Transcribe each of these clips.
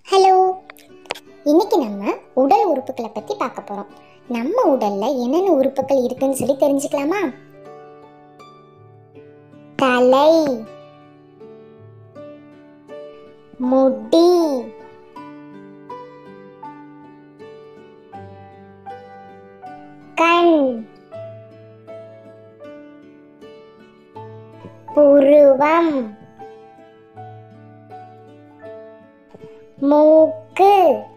hello இன்னைக்கு நம்ம உடல் உறுப்புகளை பத்தி பார்க்க போறோம் நம்ம உடல்ல என்னென்ன உறுப்புகள் இருக்குன்னு சொல்லி தெரிஞ்சுக்கலாமா தலை முடி கண் புருவம் மூக்கு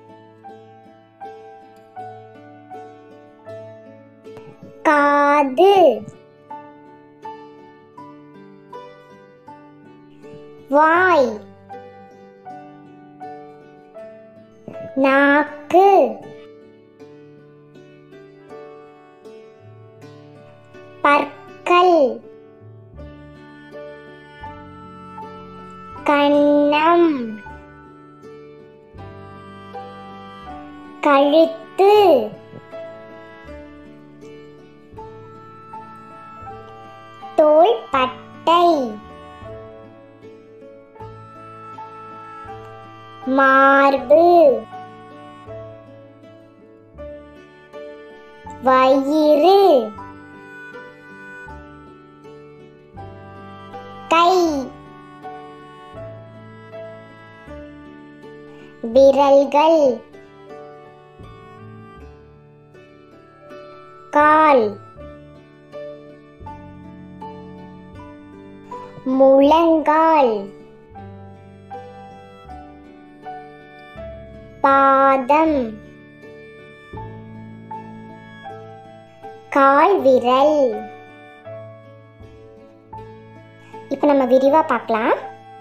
காது வாய் நாக்கு பற்கள் கன்னம் கழுத்து தோள்பட்டை மார்பு வயிறு கை விரல்கள் கால் முழங்கால் பாதம் கால் விரல் இப்போ நம்ம விரிவா பார்க்கலாம்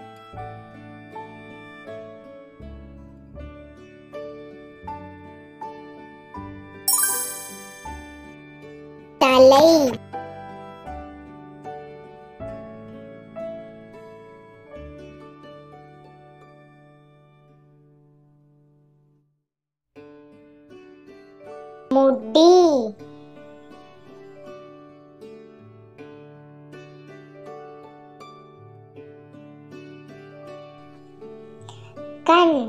தலை முடி கண்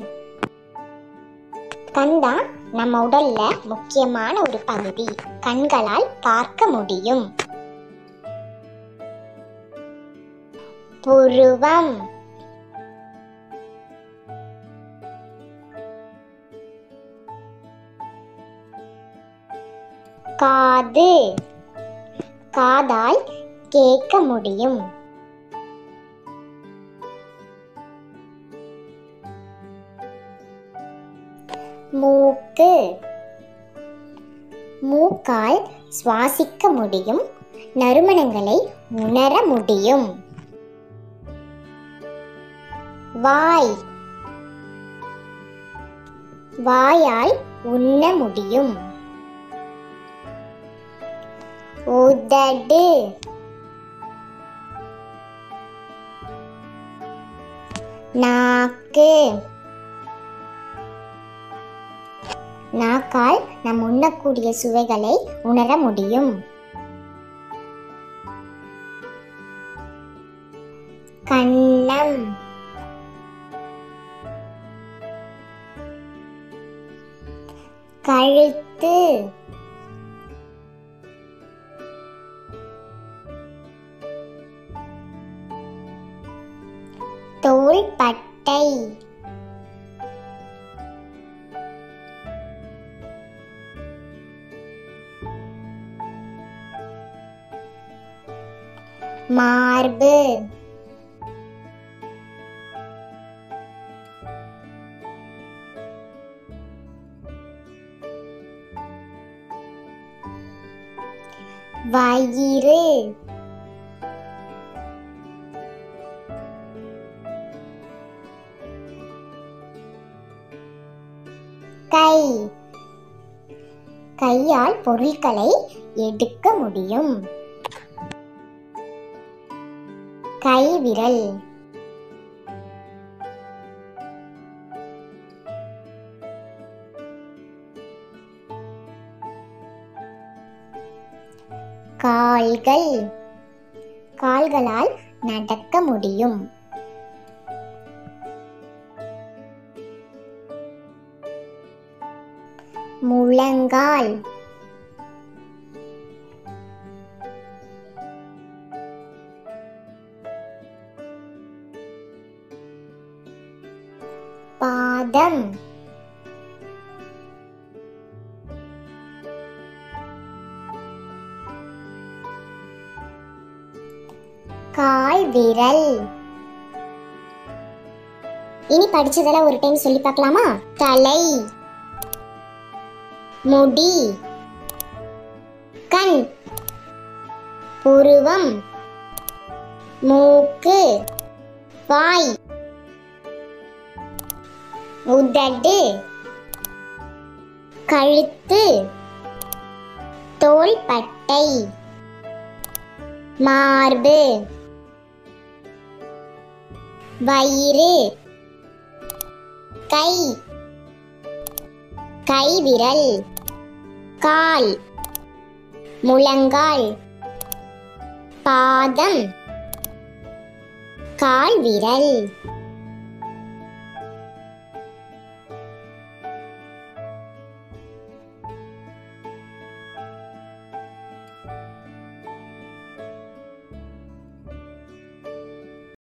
கண் தான் நம்ம உடல்ல முக்கியமான ஒரு பகுதி கண்களால் பார்க்க முடியும் புருவம் காது காதால் கேட்க முடியும் மூக்கு மூக்கால் சுவாசிக்க முடியும் நறுமணங்களை உணர முடியும் வாய் வாயால் உண்ண முடியும் உதடு நாக்கு நாக்கால் நாம் உண்ணக்கூடிய சுவைகளை உணர முடியும் கன்னம் கழுத்து தோள்பட்டை மார்பு வயிறு கை கையால் பொருட்களை எடுக்க முடியும் கை விரல் கால்கள் கால்களால் நடக்க முடியும் முழங்கால் பாதம் கால் விரல் இனி படிச்சதெல்லாம் ஒரு டைம் சொல்லி பார்க்கலாமா தலை முடி கண் புருவம் மூக்கு வாய் உதடு கழுத்து தோள்பட்டை மார்பு வயிறு கை கைவிரல் கால் முழங்கால் பாதம் கால் விரல்